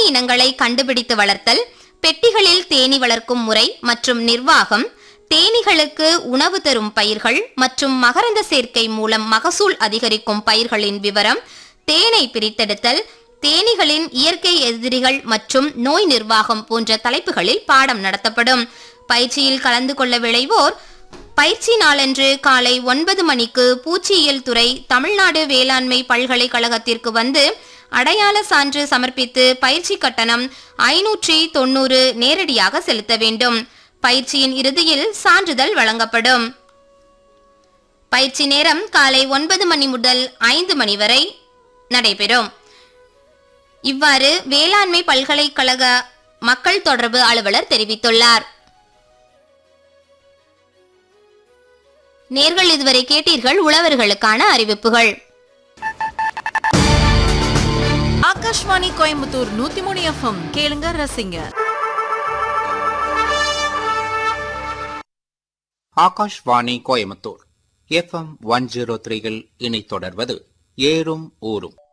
இனங்களை கண்டுபிடித்து வளர்த்தல் பெட்டிகளில் தேனி வளர்க்கும் முறை மற்றும் நிர்வாகம் தேனீகளுக்கு உணவு தரும் பயிர்கள் மற்றும் மகரந்த சேர்க்கை மூலம் மகசூல் அதிகரிக்கும் பயிர்களின் விவரம் தேனை பிரித்தெடுத்தல் தேனீகளின் இயற்கை எதிரிகள் மற்றும் நோய் நிர்வாகம் போன்ற தலைப்புகளில் பாடம் நடத்தப்படும் பயிற்சியில் கலந்து கொள்ள விளைவோர் பயிற்சி நாளன்று காலை ஒன்பது மணிக்கு பூச்சியியல் துறை தமிழ்நாடு வேளாண்மை பல்கலைக்கழகத்திற்கு வந்து அடையாள சான்று சமர்ப்பித்து பயிற்சி கட்டணம் ஐநூற்றி தொண்ணூறு நேரடியாக செலுத்த வேண்டும் பயிற்சியின் இறுதியில் சான்றிதழ் வழங்கப்படும் பயிற்சி நேரம் காலை ஒன்பது மணி முதல் ஐந்து மணி வரை நடைபெறும் இவ்வாறு வேளாண்மை பல்கலைக்கழக மக்கள் தொடர்பு அலுவலர் தெரிவித்துள்ளார் நேர்கள் இதுவரை கேட்டீர்கள் உழவர்களுக்கான அறிவிப்புகள் ஆகாஷ்வாணி கோயம்புத்தூர் நூத்தி மூணு எஃப்எம் கேளுங்க ரசிங்க Akashvani Coimbatore FM one zero த்ரீயில் இனி தொடர்வது ஏறும் ஊரும்